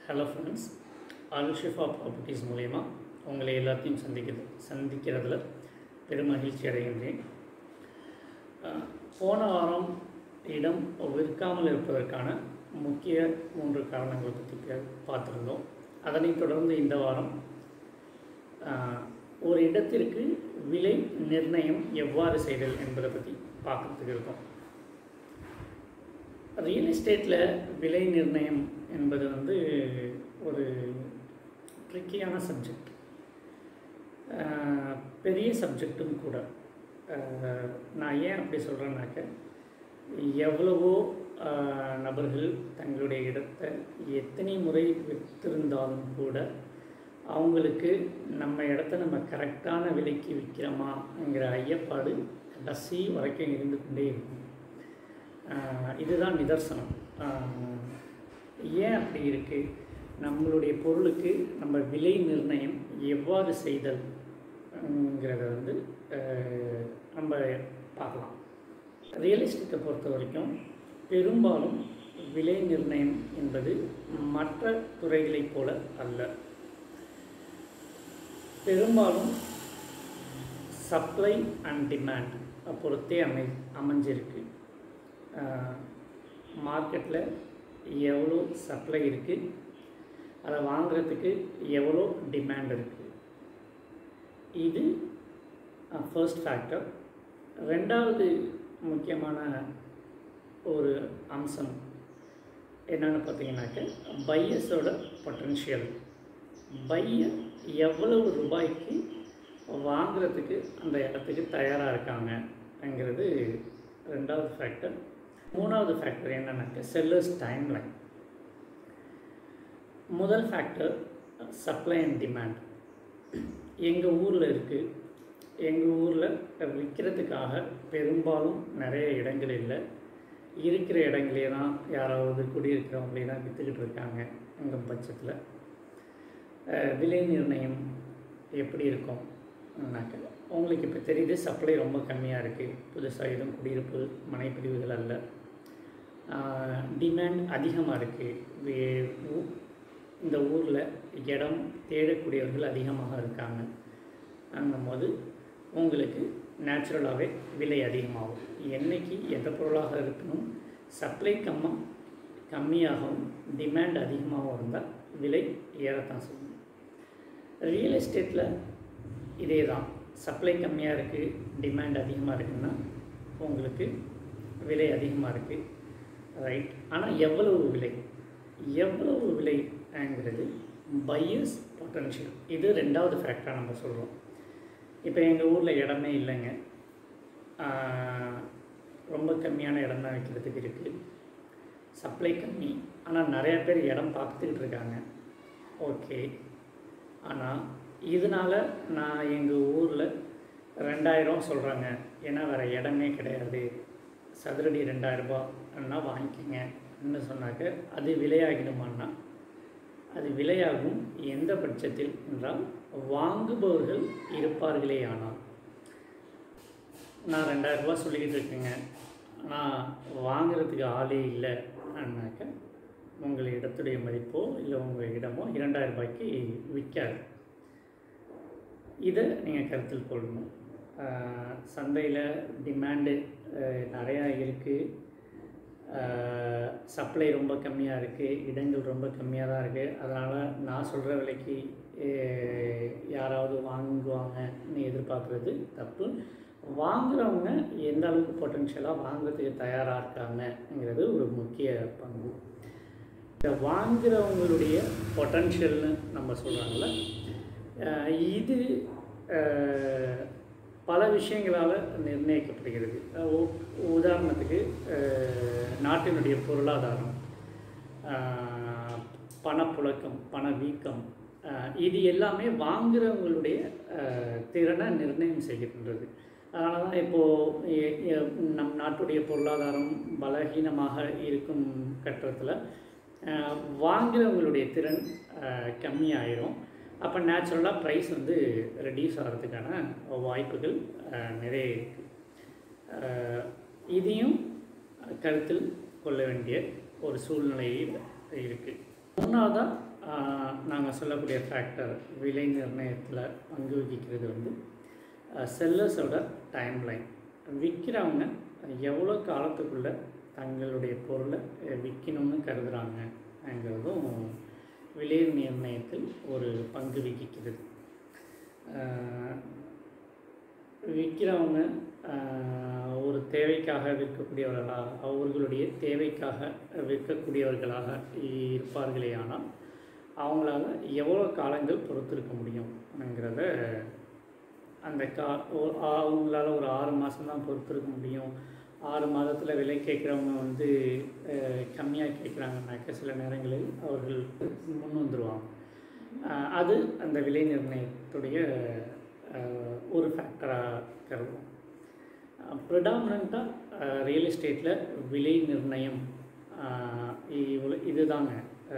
hello friends அல் ஷிஃபா properties மூலயமா உங்களை எல்லாத்தையும் சந்திக்கிறது சந்திக்கிறதுல பெருமகிழ்ச்சி அடைகின்றேன் அஹ், போன வாரம் இடம் விற்காமல் இருப்பதற்கான முக்கிய மூன்று காரணங்களை பற்றி பே- பார்த்திருந்தோம் அதனைத் தொடர்ந்து இந்த வாரம் அஹ், ஒரு இடத்திற்கு விலை நிர்ணயம் எவ்வாறு செய்தல் என்பதை பற்றி பார்க்கறதுக்கு இருக்கோம் ரியல் எஸ்டேட்டில் விலை நிர்ணயம் என்பது வந்து ஒரு ட்ரிக்கியான சப்ஜெக்ட் பெரிய சப்ஜெக்டும் கூட அஹ், நான் ஏன் அப்படி சொல்கிறேன்னாக்க எவ்வளவோ அஹ், நபர்கள் தங்களுடைய இடத்தை எத்தனை முறை விற்றிருந்தாலும் கூட அவங்களுக்கு நம்ம இடத்த நம்ம கரெக்டான விலைக்கு விற்கிறோமாங்கிற ஐயப்பாடு கடைசி வரைக்கும் இருந்து கொண்டே இருக்கும் ஆஹ் இதுதான் நிதர்சனம் ஆஹ் ஏன் அப்படி இருக்குது நம்மளுடைய பொருளுக்கு நம்ம விலை நிர்ணயம் எவ்வாறு செய்தல்ங்கிறத வந்து ஆஹ் நம்ம பார்க்கலாம் ரியல் எஸ்டேட்டை பொறுத்த வரைக்கும் பெரும்பாலும் விலை நிர்ணயம் என்பது மற்ற துறைகளைப் போல அல்ல பெரும்பாலும் சப்ளை அண்ட் டிமாண்ட் பொறுத்தே அமை அமைஞ்சிருக்கு மார்க்கெட்டில் எவ்வளோ சப்ளை இருக்குது அதை வாங்குறதுக்கு எவ்வளோ டிமாண்ட் இருக்குது இது ஃபர்ஸ்ட் ஃபேக்டர் ரெண்டாவது முக்கியமான ஒரு அம்சம் என்னென்னு பார்த்தீங்கன்னாக்க பையர்ஸோட பொட்டன்ஷியல் பையர் எவ்வளவு ரூபாய்க்கு வாங்குறதுக்கு அந்த இடத்துக்கு தயாராக இருக்காங்கங்கிறது ரெண்டாவது ஃபேக்டர் மூணாவது ஃபேக்டர் என்னன்னாக்க செல்லர்ஸ் டைம் லைன் முதல் ஃபேக்டர் சப்ளை அண்ட் டிமாண்ட் எங்கள் ஊரில் இருக்குது எங்கள் ஊரில் விற்கிறதுக்காக பெரும்பாலும் நிறைய இடங்கள் இல்லை இருக்கிற இடங்களே தான் யாராவது குடியிருக்கிறவங்களே தான் விற்றுக்கிட்டு இருக்காங்க எங்கள் பட்சத்தில் அஹ், விலை நிர்ணயம் எப்படி இருக்கும்னாக்க உங்களுக்கு இப்போ தெரியுது சப்ளை ரொம்ப கம்மியாக இருக்குது புதுசாக எதுவும் குடியிருப்பு மனைப்பிரிவுகள் அல்ல டிமாண்ட் அதிகமாக இருக்குது இந்த ஊரில் இடம் தேடக்கூடியவர்கள் அதிகமாக இருக்காங்க போது உங்களுக்கு நேச்சுரலாகவே விலை அதிகமாகும் என்னைக்கு எந்த பொருளாக இருக்கணும் சப்ளை கம்ம கம்மியாகவும் டிமாண்ட் அதிகமாகவும் இருந்தால் விலை ஏறத்தான் செய்யும் ரியல் எஸ்டேட்டில் இதே தான் சப்ளை கம்மியாக இருக்குது டிமாண்ட் அதிகமாக இருக்குன்னா உங்களுக்கு விலை அதிகமாக இருக்குது ரைட் ஆனால் எவ்வளவு விலை எவ்வளவு விலைங்கிறது பையர்ஸ் பொட்டன்ஷியல் இது ரெண்டாவது ஃபேக்டராக நம்ம சொல்கிறோம் இப்போ எங்கள் ஊரில் இடமே இல்லைங்க ஆஹ், ரொம்ப கம்மியான இடம் தான் வைக்கிறதுக்கு இருக்குது சப்ளை கம்மி ஆனால் நிறைய பேர் இடம் பார்த்துக்கிட்டு இருக்காங்க ஓகே ஆனால் இதனால் நான் எங்கள் ஊரில் ரெண்டாயிரம் சொல்கிறாங்க ஏன்னா வேறு இடமே கிடையாது சதுரடி ரெண்டாயிரரூபான்னா வாங்கிக்கங்கன்னு சொன்னாக்க அது விலையாகிடுமான்னா அது விலையாகும் எந்த பட்சத்தில் என்றால் வாங்குபவர்கள் இருப்பார்களே ஆனால் நான் ரெண்டாயிரரூபா சொல்லிக்கிட்டு இருக்கேங்க ஆனால் வாங்குறதுக்கு ஆளே இல்லை அண்ணாக்க உங்கள் இடத்துடைய மதிப்போ இல்லை உங்கள் இடமோ இரண்டாயிரம் ரூபாய்க்கு விற்காது இதை நீங்கள் கருத்தில் கொள்ளணும் சந்தையில் டிமாண்டு நிறையா இருக்குது சப்ளை ரொம்ப கம்மியாக இருக்குது இடங்கள் ரொம்ப கம்மியாக தான் இருக்குது அதனால் நான் சொல்கிற விலைக்கு அஹ், யாராவது வாங்குவாங்கன்னு எதிர்பார்க்குறது தப்பு வாங்குறவங்க எந்த அளவுக்கு பொட்டன்ஷியலாக வாங்குறதுக்கு தயாராக இருக்காங்கங்கிறது ஒரு முக்கிய பங்கு இந்த வாங்குறவங்களுடைய பொட்டன்ஷியல்னு நம்ம சொல்கிறாங்கல்ல அஹ் இது அஹ், பல விஷயங்களால் நிர்ணயிக்கப்படுகிறது அஹ் உ- உதாரணத்துக்கு அஹ், நாட்டினுடைய பொருளாதாரம் அஹ், பணப்புழக்கம் பணவீக்கம் அஹ், இது எல்லாமே வாங்குறவங்களுடைய அஹ், திறனை நிர்ணயம் செய்கின்றது அதனால தான் இப்போது நம் நாட்டுடைய பொருளாதாரம் பலகீனமாக இருக்கும் கட்டத்தில் வாங்குறவங்களுடைய திறன் அஹ், கம்மியாயிரும் அப்போ நேச்சுரலாக ப்ரைஸ் வந்து ரெடியூஸ் ஆகிறதுக்கான வாய்ப்புகள் அஹ், நிறைய இருக்குது இதையும் கருத்தில் கொள்ள வேண்டிய ஒரு சூழ்நிலையில் இருக்குது மூணாவதாக நாங்கள் சொல்லக்கூடிய ஃபேக்டர் விலை நிர்ணயத்தில் பங்கு வகிக்கிறது வந்து செல்லர்ஸோட டைம் லைன் விற்கிறவங்க எவ்வளோ காலத்துக்குள்ளே தங்களுடைய பொருளை விற்கணும்னு கருதுகிறாங்கங்கிறதும் விலை நிர்ணயத்தில் ஒரு பங்கு வகிக்கிறது ஆஹ் விற்கிறவங்க ஆஹ், ஒரு தேவைக்காக விற்கக்கூடியவர்களாக அவர்களுடைய தேவைக்காக விற்கக்கூடியவர்களாக இருப்பார்களே ஆனால் அவங்களால எவ்வளோ காலங்கள் பொறுத்திருக்க முடியும்ங்கிறத அந்த கா ஒ- அவங்களால ஒரு ஆறு மாதம் தான் பொறுத்திருக்க முடியும் ஆறு மாதத்தில் விலை கேட்குறவங்க வந்து கம்மியாக கேட்குறாங்கனாக்க சில நேரங்களில் அவர்கள் முன் வந்துடுவாங்க ஆஹ் அது அந்த விலை நிர்ணயத்துடைய ஆஹ், ஒரு ஃபேக்டராக கருதுவோம் ப்ரிடாமினண்ட்டாக ரியல் எஸ்டேட்டில் விலை நிர்ணயம் ஆஹ், இவ்வளோ இதுதாங்க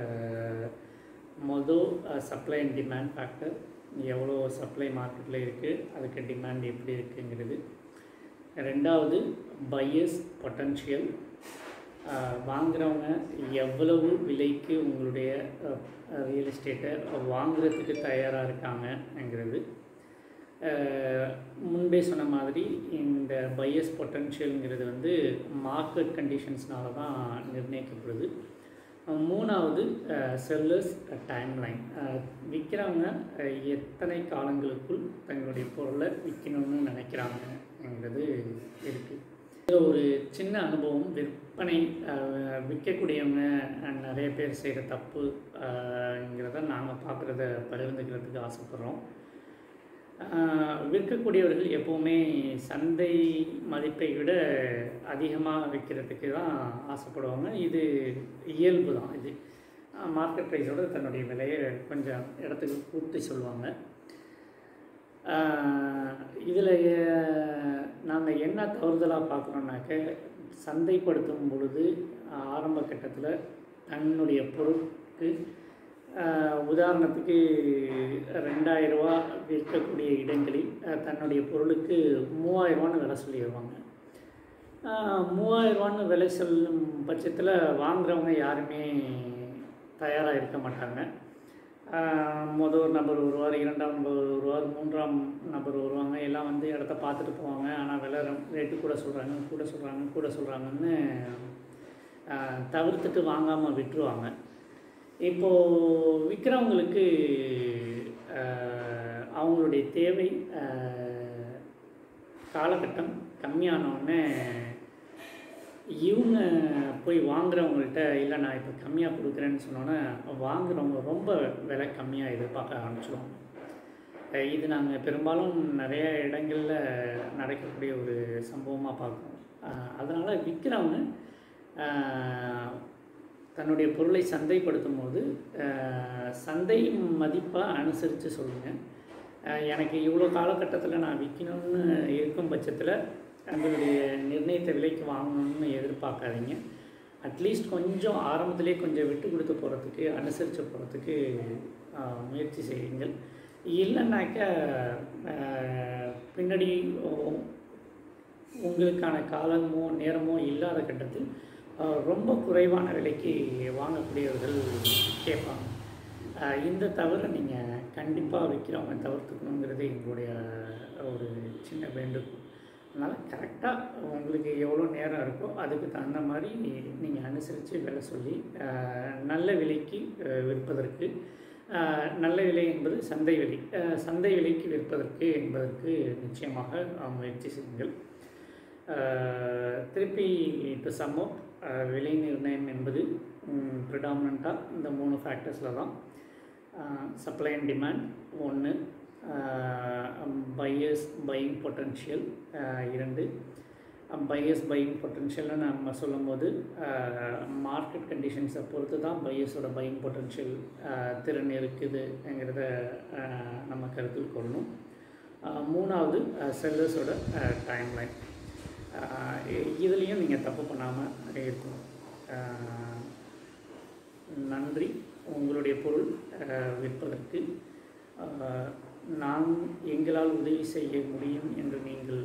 மொதல் சப்ளை அண்ட் டிமாண்ட் ஃபேக்டர் எவ்வளோ சப்ளை மார்க்கெட்டில் இருக்குது அதுக்கு டிமாண்ட் எப்படி இருக்குங்கிறது ரெண்டாவது பையர்ஸ் பொட்டன்ஷியல் வாங்குறவங்க எவ்வளவு விலைக்கு உங்களுடைய ரியல் எஸ்டேட்டை வாங்குறதுக்கு தயாராக இருக்காங்கங்கிறது அஹ், முன்பே சொன்ன மாதிரி இந்த பையஸ் பொட்டன்ஷியல்ங்கிறது வந்து மார்க்கெட் கண்டிஷன்ஸ்னால தான் நிர்ணயிக்கப்படுது அஹ், மூணாவது செல்லர்ஸ் டைம் லைன் விற்கிறவங்க அஹ், எத்தனை காலங்களுக்குள் தங்களுடைய பொருளை விற்கணும்னு நினைக்கிறாங்கங்கிறது இருக்குது இதில் ஒரு சின்ன அனுபவம் விற்பனை அஹ், விற்கக்கூடியவங்க அஹ், நிறைய பேர் செய்கிற தப்புங்கிறத நாங்கள் பார்க்குறத பகிர்ந்துக்கிறதுக்கு ஆசைப்பட்றோம் ஆஹ் விற்கக்கூடியவர்கள் எப்போவுமே சந்தை மதிப்பை விட அதிகமாக விற்கிறதுக்கு தான் ஆசைப்படுவாங்க இது இயல்பு தான் இது மார்க்கெட் ப்ரைஸோட தன்னுடைய விலையை கொஞ்சம் இடத்துக்கு கூட்டி சொல்லுவாங்க இதில் நாங்கள் என்ன தவறுதலாக பார்க்குறோன்னாக்க சந்தைப்படுத்தும் பொழுது ஆரம்ப கட்டத்தில் தன்னுடைய பொருட்கு ஆஹ் உதாரணத்துக்கு ரெண்டாயிரம் ரூபா விற்கக்கூடிய இடங்களில் ஆஹ் தன்னுடைய பொருளுக்கு மூவாயிரரூவான்னு விலை சொல்லிடுவாங்க மூவாயிரரூவான்னு விலை சொல்லும் பட்சத்தில் வாங்குறவங்க யாருமே தயாராக இருக்க மாட்டாங்க ஆஹ் மொதல் ஒரு நபர் வருவார் இரண்டாம் நபர் வருவார் மூன்றாம் நபர் வருவாங்க எல்லாம் வந்து இடத்த பார்த்துட்டு போவாங்க ஆனால் விலை ரொம்ப ரேட்டு கூட சொல்கிறாங்க கூட சொல்கிறாங்க கூட சொல்கிறாங்கன்னு தவிர்த்துட்டு வாங்காமல் விட்டுருவாங்க இப்போது விற்கிறவங்களுக்கு ஆஹ், அவங்களுடைய தேவை ஆஹ், காலகட்டம் கம்மியானவுடனே இவங்க போய் வாங்குறவங்கள்ட்ட இல்லை நான் இப்போ கம்மியாக கொடுக்குறேன்னு சொன்னோன்னே வாங்குறவங்க ரொம்ப விலை கம்மியாக எதிர்பார்க்க ஆரம்பிச்சிடுவாங்க அஹ் இது நாங்கள் பெரும்பாலும் நிறைய இடங்களில் நடக்கக்கூடிய ஒரு சம்பவமாக பார்க்குறோம் அதனால் விற்கிறவங்க ஆஹ், தன்னுடைய பொருளை சந்தைப்படுத்தும் போது ஆஹ், சந்தை மதிப்பை அனுசரித்து சொல்லுங்கள் எனக்கு இவ்வளோ காலகட்டத்தில் நான் விற்கணும்னு இருக்கும் பட்சத்தில் உங்களுடைய நிர்ணயித்த விலைக்கு வாங்கணும்னு எதிர்பார்க்காதீங்க அட்லீஸ்ட் கொஞ்சம் ஆரம்பத்திலே கொஞ்சம் விட்டு கொடுத்து போகிறதுக்கு அனுசரித்து போகிறதுக்கு முயற்சி செய்யுங்கள் இல்லைன்னாக்க ஆஹ், பின்னாடி உ- உங்களுக்கான காலமோ நேரமோ இல்லாத கட்டத்தில் ஆஹ், ரொம்ப குறைவான விலைக்கு வாங்கக்கூடியவர்கள் கேட்பாங்க ஆஹ், இந்த தவிர நீங்கள் கண்டிப்பாக விற்கிறவங்க தவிர்த்துக்கணுங்கிறது எங்களுடைய ஒரு சின்ன வேண்டுகோள் அதனால் கரெக்டாக உங்களுக்கு எவ்வளோ நேரம் இருக்கோ அதுக்கு தகுந்த மாதிரி நீங்கள் அனுசரித்து விலை சொல்லி ஆஹ், நல்ல விலைக்கு ஆஹ், விற்பதற்கு ஆஹ், நல்ல விலை என்பது சந்தை விலை ஆஹ், சந்தை விலைக்கு விற்பதற்கு என்பதற்கு நிச்சயமாக ஆஹ், முயற்சி செய்யுங்கள் ஆஹ், திருப்பி டு சம் அப் விலை நிர்ணயம் என்பது ப்ரிடாமினண்ட்டாக இந்த மூணு ஃபேக்டர்ஸில் தான் சப்ளை அண்ட் டிமாண்ட் ஒன்று பையர்ஸ் பையிங் பொட்டன்ஷியல் இரண்டு பையர்ஸ் பையிங் பொட்டன்ஷியல்னு நம்ம சொல்லும்போது மார்க்கெட் கண்டிஷன்ஸை பொறுத்து தான் பையர்ஸோட பையிங் பொட்டன்ஷியல் திறன் இருக்குதுங்கிறத ஆஹ், நம்ம கருத்தில் கொள்ளணும் ஆஹ், மூணாவது செல்லர்ஸோட டைம் லைன் இதுலேயும் நீங்கள் தப்பு பண்ணாமல் இருக்கணும் ஆஹ், நன்றி உங்களுடைய பொருள் அஹ், விற்பதற்கு அஹ், நான் எங்களால் உதவி செய்ய முடியும் என்று நீங்கள்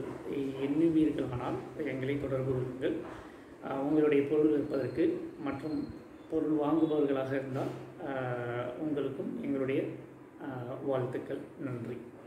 எண்ணுவீர்களானால் எங்களை தொடர்பு கொள்ளுங்கள் அஹ், உங்களுடைய பொருள் விற்பதற்கு மற்றும் பொருள் வாங்குபவர்களாக இருந்தால் ஆஹ், உங்களுக்கும் எங்களுடைய ஆஹ், வாழ்த்துக்கள் நன்றி